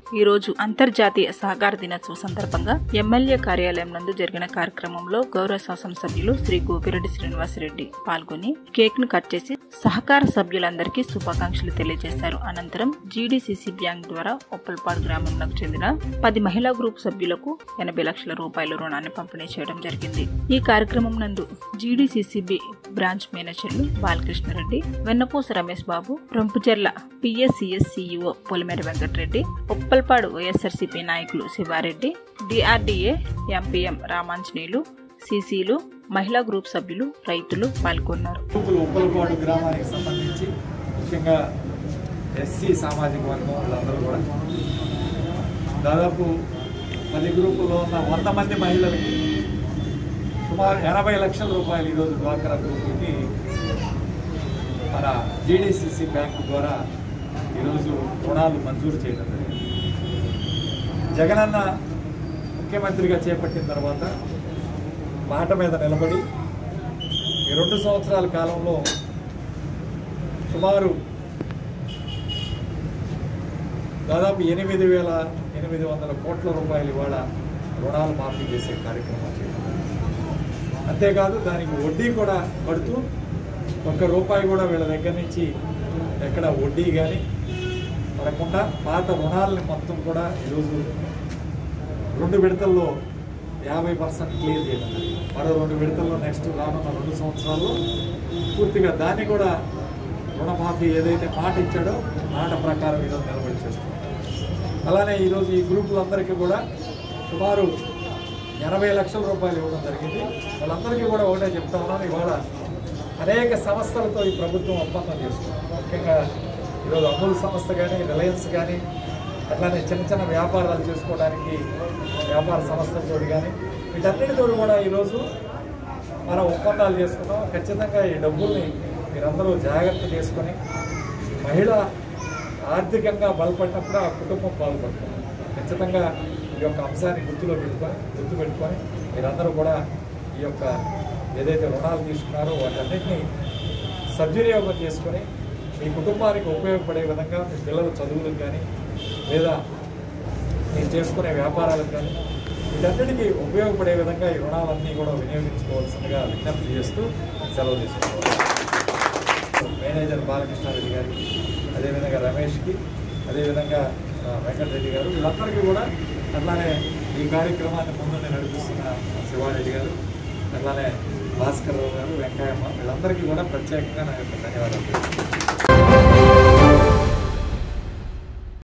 ఈ రోజు అంతర్జాతీయ సహకార దినోత్సవం సందర్భంగా ఎమ్మెల్యే కార్యాలయం నందు జరిగిన కార్యక్రమంలో గౌరవ శాసనసభ్యులు శ్రీ గోపిరెడ్డి శ్రీనివాసరెడ్డి పాల్గొని కేక్ ను కట్ చేసి సహకార సభ్యులందరికీ శుభాకాంక్షలు తెలియజేశారు అనంతరం జీడీసీసీ బ్యాంక్ ద్వారా ఒప్పల్పాడు గ్రామంలో చెందిన పది మహిళా గ్రూప్ సభ్యులకు ఎనభై లక్షల రూపాయల రుణాన్ని పంపిణీ చేయడం జరిగింది ఈ కార్యక్రమం నందు జీడీసీసీబీ బ్రాంచ్ మేనేజర్లు Balakrishna Reddy Vennapusa Ramesh Babu Rompicherla PSCS CEO Polimera Venkata Reddy Uppalapadu YSRCP నాయకులు శివారెడ్డి డిఆర్డీఏ ఎంపీఎం రామాంజనేయులు సిసిలు మహిళా గ్రూప్ సభ్యులు రైతులు పాల్గొన్నారు గ్రూపులు ఉప్పలపాడు గ్రామానికి సంబంధించి ముఖ్యంగా ఎస్సీ సామాజిక వర్గం వాళ్ళందరూ కూడా దాదాపు పది గ్రూపుల్లో ఉన్న వంద మంది మహిళలకి సుమారు ఎనభై లక్షల రూపాయలు ఈరోజు డ్వాక్రా గ్రూపుకి మన జీడీసీసీ బ్యాంకు ద్వారా ఈరోజు రుణాలు మంజూరు చేయడం జరిగింది జగనన్న ముఖ్యమంత్రిగా చేపట్టిన తర్వాత మాట మీద నిలబడి ఈ రెండు సంవత్సరాల కాలంలో సుమారు దాదాపు ఎనిమిది వేల ఎనిమిది వందల కోట్ల రూపాయలు ఇవాళ రుణాలు మాఫీ చేసే కార్యక్రమం చేయడం అంతేకాదు దానికి వడ్డీ కూడా కడుతూ ఒక్క రూపాయి కూడా వీళ్ళ దగ్గర నుంచి ఎక్కడ వడ్డీ కానీ పడకుండా పాత రుణాలని మొత్తం కూడా ఈరోజు రెండు విడతల్లో యాభై పర్సెంట్ క్లియర్ చేయడం జరిగింది. మరో రెండు విడతల్లో నెక్స్ట్ రానున్న రెండు సంవత్సరాల్లో పూర్తిగా దాన్ని కూడా రుణమాఫీ ఏదైతే మాట ఇచ్చాడో మాట ప్రకారం ఈరోజు నిలబడి చేస్తున్నాం అలానే ఈరోజు ఈ గ్రూపులందరికీ కూడా సుమారు ఎనభై లక్షల రూపాయలు ఇవ్వడం జరిగింది వాళ్ళందరికీ కూడా ఒకటే చెప్తా ఉన్నాను ఇవాళ అనేక సంస్థలతో ఈ ప్రభుత్వం ఒప్పందం చేసుకుంది ముఖ్యంగా ఈరోజు అమూల్ సంస్థ కానీ రిలయన్స్ కానీ అట్లానే చిన్న చిన్న వ్యాపారాలు చేసుకోవడానికి వ్యాపార సంస్థలతో కానీ వీటన్నిటితో కూడా ఈరోజు మనం ఒప్పందాలు చేసుకున్నాం ఖచ్చితంగా ఈ డబ్బుల్ని మీరందరూ జాగ్రత్త చేసుకొని మహిళ ఆర్థికంగా బలపడినప్పుడు ఆ కుటుంబం బాగుపడుతుంది ఖచ్చితంగా ఈ యొక్క అంశాన్ని గుర్తులో పెట్టుకొని గుర్తు పెట్టుకొని మీరందరూ కూడా ఈ యొక్క ఏదైతే రుణాలు తీసుకున్నారో వాటన్నిటిని సద్వినియోగం చేసుకొని మీ కుటుంబానికి ఉపయోగపడే విధంగా మీ పిల్లల చదువులకు కానీ లేదా మీరు చేసుకునే వ్యాపారాలకు కానీ వీటన్నిటికీ ఉపయోగపడే విధంగా ఈ రుణాలన్నీ కూడా వినియోగించుకోవాల్సిందిగా విజ్ఞప్తి చేస్తూ సెలవు తీసుకోవాలి మేనేజర్ బాలకృష్ణారెడ్డి గారికి అదేవిధంగా రమేష్కి అదేవిధంగా ఆ, వెంకటరెడ్డి గారు వీళ్ళందరికీ కూడా అట్లానే ఈ కార్యక్రమాన్ని ముందుండి నడిపిస్తున్న శివారెడ్డి గారు అట్లానే భాస్కర్ రావు గారు వెంకయ్యమ్మ వీళ్ళందరికీ కూడా ప్రత్యేకంగా నా యొక్క ధన్యవాదాలు